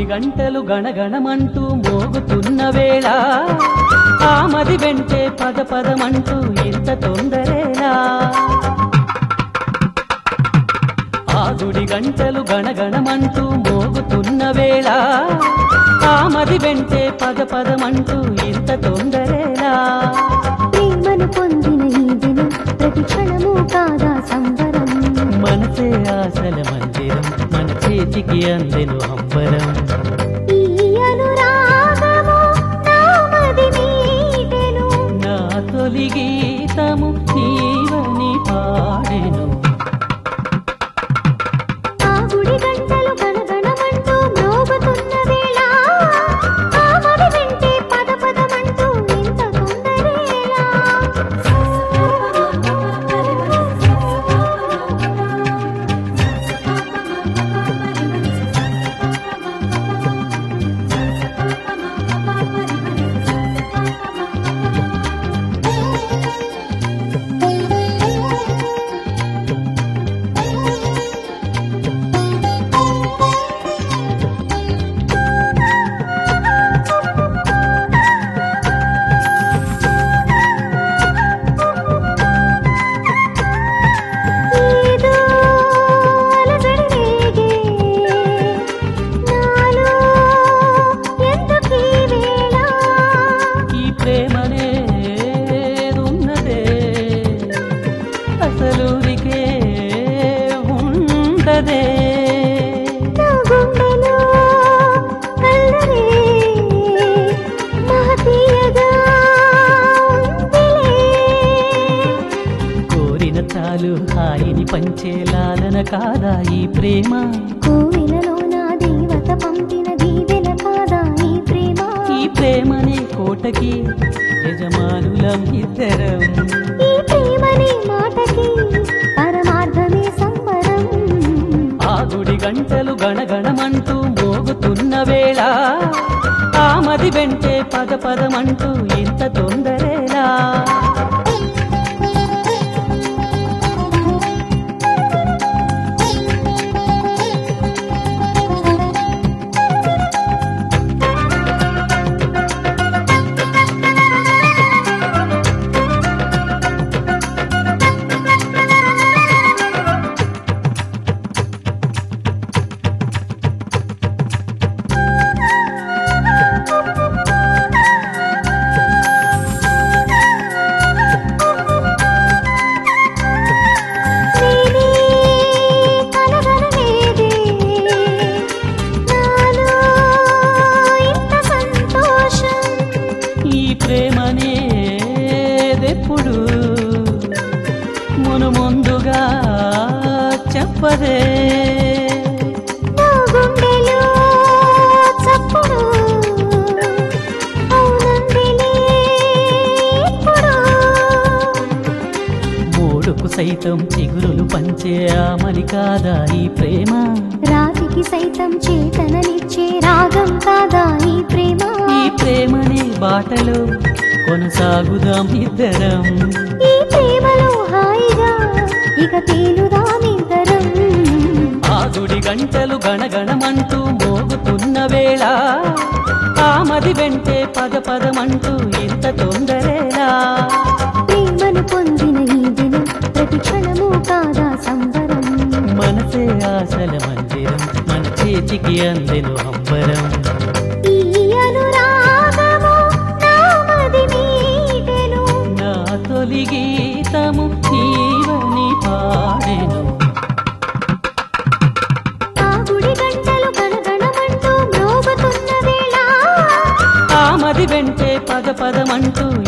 గంటలు గణగణమంటూ మోగుతున్న వేళ ఆమది వెంటే పద పదమంటూ ఇంత తొందరేలా ఆ గుడి గంటలు గణగణమంటూ మోగుతున్న వేళ ఆమది వెంటే పద పదమంటూ ఇంత తొందరేలా ప్రేమను పొందిన ఈ దినం ప్రతి క్షణము కాదా సంబరం మనసే ఆశల మందిరం మన చేతికి అందెను అంబరం ఈ అనురాగము నామది మీటెను నా తొలి గీతము నీవని పాడెను ఆ గుడి గంటలు గణగణమంటూ మ్రోగుతున్న వేళ ఆమది వెంటే పద పదమంటూ ఇంత తొందరేలా ఏదో అలజడి రేగే నాలో ఎందుకీ వేళ ఈ ప్రేమనే ఉన్నదే అసలూరికే ఉండదే నా గుండెలో కల్లరే మహతీయగా ఉందిలే కోరిన చాలు హాయిని పంచేలాలన కాదా ఈ ప్రేమ కోవెలలో నా దేవత పంపిన దీవెన కాదా ఈ ప్రేమ ఈ ప్రేమనే కోటకి యజమానులం ఇద్దరం ఈ ప్రేమని మాటకి పరమార్థమే సంబరం ఆ గుడి గంటలు గణగణమంటూ మోగుతున్న వేళ ఆమది వెంటే పద పదమంటూ ఇంత తొందరేలా నేనే కలగనలేదే నాలో ఇంత సంతోషం ఈ ప్రేమనేదెప్పుడు మును ముందుగా చెప్పదే నా గుండెలో చప్పుడు అవునందిలే ఇప్పుడు మూడుకు సైతం చిగురులు పంచే ఆమని కాదా ఈ ప్రేమ రాతికి సైతం చేతననిచ్చే రాగం కాదా ఈ ప్రేమ ఈ ప్రేమనే బాటలో కొనసాగుదాం ఇద్దరం ఈ ప్రేమలో హాయిగా ఇక తేలుదామిద్దరం ఆ గుడి గంటలు గణగణమంటూ మోగుతున్న వేళ ఆమది వెంటే పద పదమంటూ ఇంత తొందరేలా ప్రేమను పొందిన ఈ దినం ప్రతి క్షణము కాదా సంబరం మనసే ఆశల మందిరం మన చేతికి అందెను అంబరం ఈ అనురాగము నామది మీటెను నా తొలి గీతము నీవని పాడెను ఆ గుడి గంటలు గణగణమంటూ మ్రోగుతున్న వేళ ఆమది వెంటే పద పదమంటూ